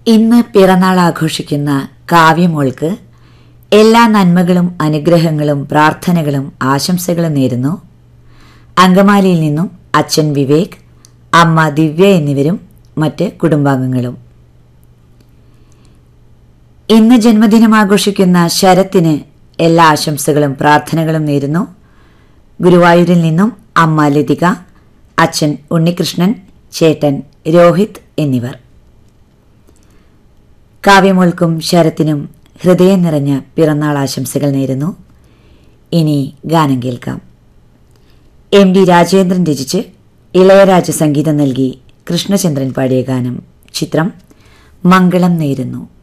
ഇന്ന് പിറന്നാൾ ആഘോഷിക്കുന്ന കാവ്യമോൾക്ക് എല്ലാ നന്മകളും അനുഗ്രഹങ്ങളും പ്രാർത്ഥനകളും ആശംസകളും നേരുന്നു അങ്കമാലിയിൽ നിന്നും അച്ഛൻ വിവേക് അമ്മ ദിവ്യ എന്നിവരും മറ്റ് കുടുംബാംഗങ്ങളും ഇന്ന് ജന്മദിനം ആഘോഷിക്കുന്ന ശരത്തിന് എല്ലാ ആശംസകളും പ്രാർത്ഥനകളും നേരുന്നു ഗുരുവായൂരിൽ നിന്നും അമ്മ ലതിക അച്ഛൻ ഉണ്ണികൃഷ്ണൻ ചേട്ടൻ രോഹിത് എന്നിവർ കാവ്യമോൾക്കും ശരത്തിനും ഹൃദയം നിറഞ്ഞ പിറന്നാൾ ആശംസകൾ നേരുന്നു ഇനി ഗാനം കേൾക്കാം എം ഡി രാജേന്ദ്രൻ രചിച്ച് ഇളയരാജ സംഗീതം നൽകി കൃഷ്ണചന്ദ്രൻ പാടിയ ഗാനം ചിത്രം മംഗളം നേരുന്നു